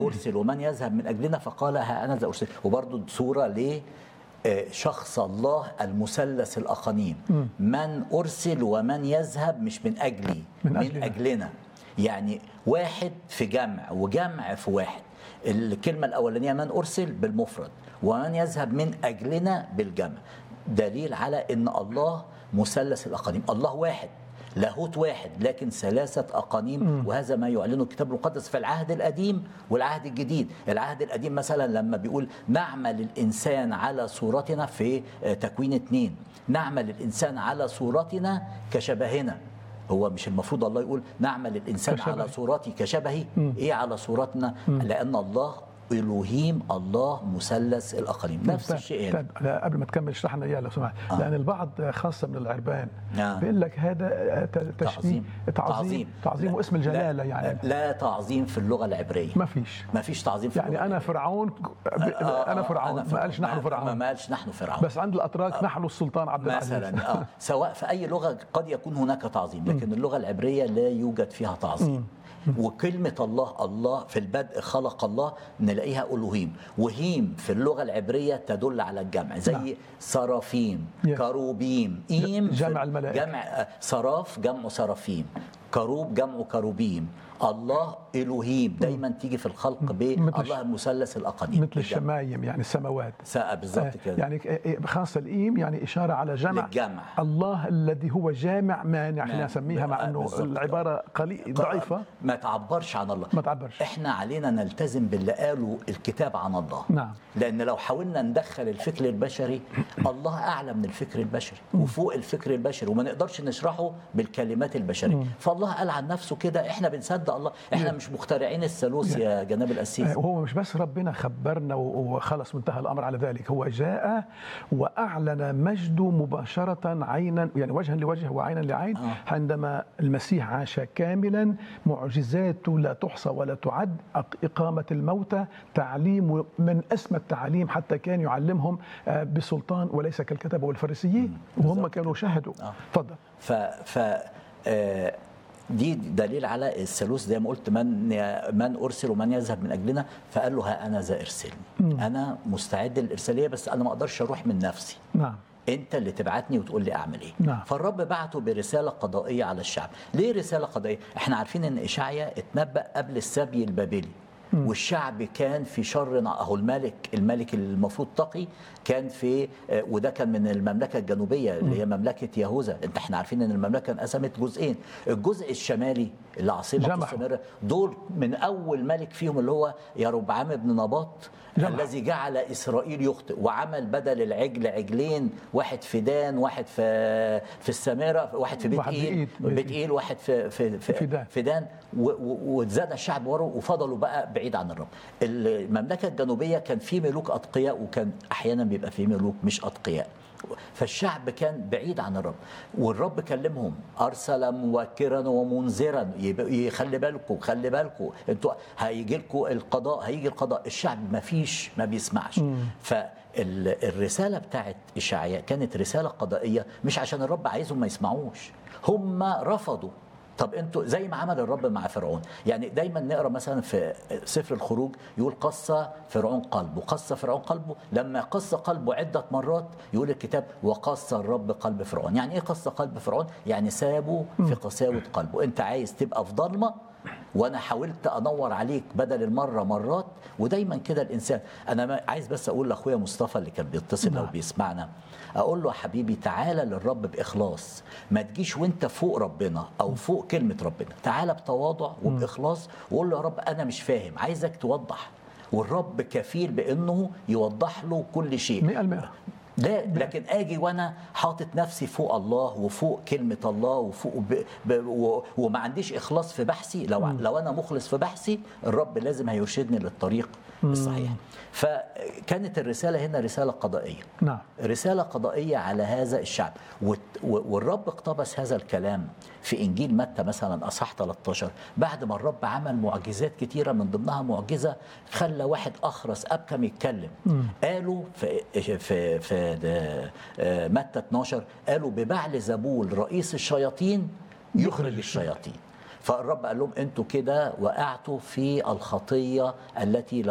أرسل ومن يذهب من أجلنا فقال ها أنا ذا أرسل وبرضه صورة ل آه، شخص الله المثلث الأقانيم من أرسل ومن يذهب مش من أجلي من من, أجلنا. أجلنا يعني واحد في جمع وجمع في واحد الكلمة الأولانية من أرسل بالمفرد ومن يذهب من أجلنا بالجمع دليل على أن الله مثلث الأقانيم الله واحد لاهوت واحد لكن ثلاثة أقانيم وهذا ما يعلنه الكتاب المقدس في العهد القديم والعهد الجديد العهد القديم مثلا لما بيقول نعمل الإنسان على صورتنا في آه، تكوين اتنين نعمل الإنسان على صورتنا كشبهنا هو مش المفروض الله يقول نعمل الانسان كشبهي. على صورتي كشبهي ايه على صورتنا لان الله الوهيم الله مثلث الاقانيم نفس طيب- الشيء هنا طيب لا قبل ما تكمل اشرح لنا اياه لو سمحت آه. لان البعض خاصه من العربان آه. بيقول لك هذا ت- تشبيه تعظيم تعظيم تعظيم واسم الجلاله لا يعني لا تعظيم في اللغه العبريه ما فيش ما فيش تعظيم في يعني اللغة انا فرعون ب- آه، انا آه، فرعون ما قالش نحن ما- فرعون ما قالش نحن فرعون بس عند الاتراك نحن السلطان عبد العزيز مثلا اه سواء في اي لغه قد يكون هناك تعظيم لكن اللغه العبريه لا يوجد فيها تعظيم وكلمة الله الله في البدء خلق الله نلاقيها ألوهيم وهيم في اللغة العبرية تدل على الجمع زي نعم. سرافيم Yes. كروبيم إيم في- جمع الملائكة. جمع آه، سراف جمع سرافيم كروب جمع كروبيم الله إلوهيم دايما تيجي في الخلق مثل بالله المثلث الأقانيم مثل الشمايم يعني السماوات ساء بالظبط كده يعني ك- خاصة الإيم يعني إشارة على جمع للجمع. الله الذي هو جامع مانع احنا مانع. نسميها مع آه، أنه بالظبط. العبارة قليل ضعيفة ما تعبرش عن الله ما تعبرش. احنا علينا نلتزم باللي قاله الكتاب عن الله نعم. لان لو حاولنا ندخل الفكر البشري الله اعلى من الفكر البشري وفوق الفكر البشري وما نقدرش نشرحه بالكلمات البشريه فالله قال عن نفسه كده احنا بنصدق الله احنا مش مخترعين الثالوث يا جناب القسيس وهو مش بس ربنا خبرنا و- وخلص منتهى الامر على ذلك هو جاء واعلن مجده مباشره عينا يعني وجها لوجه وعينا لعين آه. عندما المسيح عاش كاملا معجزاته لا تحصى ولا تعد أق- اقامه الموتى تعليم من اسمى التعاليم حتى كان يعلمهم آه، بسلطان وليس كالكتبه والفريسيين وهم بالظبط كانوا شهدوا آه. تفضل ف ف آه، دي دليل على الثالوث زي ما قلت من من ارسل ومن يذهب من اجلنا فقال له ها انا ذا ارسلني انا مستعد للارساليه بس انا ما اقدرش اروح من نفسي نعم انت اللي تبعتني وتقول لي اعمل ايه نعم. فالرب بعته برساله قضائيه على الشعب ليه رساله قضائيه احنا عارفين ان اشعيا اتنبأ قبل السبي البابلي والشعب كان في شر اهو الملك الملك المفروض تقي كان في آه، وده كان من المملكه الجنوبيه اللي هي مملكه يهوذا انت احنا عارفين ان المملكه انقسمت جزئين الجزء الشمالي اللي عاصمه جمعوا. السامره دول من اول ملك فيهم اللي هو يربعام بن نباط جمعوا. الذي جعل اسرائيل يخطئ وعمل بدل العجل عجلين واحد في دان واحد في في السامره واحد في بيت واحد في ايل إيد. بيت ايل واحد في في في, في دان. في دان و- و- واتزاد الشعب ورا وفضلوا بقى بعيد عن الرب المملكه الجنوبيه كان في ملوك اتقياء وكان احيانا بيبقى في ملوك مش اتقياء فالشعب كان بعيد عن الرب والرب كلمهم ارسل موكرا ومنذرا يبقى- يخلي بالكم خلي بالكم انتوا هيجي لكم القضاء هيجي القضاء الشعب ما فيش ما بيسمعش فالرساله بتاعت اشعياء كانت رساله قضائيه مش عشان الرب عايزهم ما يسمعوش هم رفضوا طب انتوا زي ما عمل الرب مع فرعون يعني دايما نقرا مثلا في سفر الخروج يقول قص فرعون قلبه قص فرعون قلبه لما قص قلبه عده مرات يقول الكتاب وقص الرب قلب فرعون يعني ايه قص قلب فرعون يعني سابه في قساوه قلبه انت عايز تبقى في ضلمه وانا حاولت انور عليك بدل المره مرات ودايما كده الانسان انا ما- عايز بس اقول لاخويا مصطفى اللي كان بيتصل او نعم. بيسمعنا اقول له يا حبيبي تعالى للرب باخلاص ما تجيش وانت فوق ربنا او فوق كلمه ربنا تعالى بتواضع وباخلاص وقول له يا رب انا مش فاهم عايزك توضح والرب كفيل بانه يوضح له كل شيء 100% لا لكن اجي وانا حاطط نفسي فوق الله وفوق كلمه الله وفوق ب... ب... و... وما عنديش اخلاص في بحثي لو لو انا مخلص في بحثي الرب لازم هيرشدني للطريق الصحيح فكانت الرساله هنا رساله قضائيه نعم رسالة قضائية على هذا الشعب وت- و- والرب اقتبس هذا الكلام في إنجيل متى مثلا أصح 13 بعد ما الرب عمل معجزات كتيرة من ضمنها معجزة خلى واحد أخرس أبكم يتكلم قالوا في, في, في ده- آه، متى 12 قالوا ببعل زبول رئيس الشياطين يخرج الشياطين فالرب قال لهم انتوا كده وقعتوا في الخطيه التي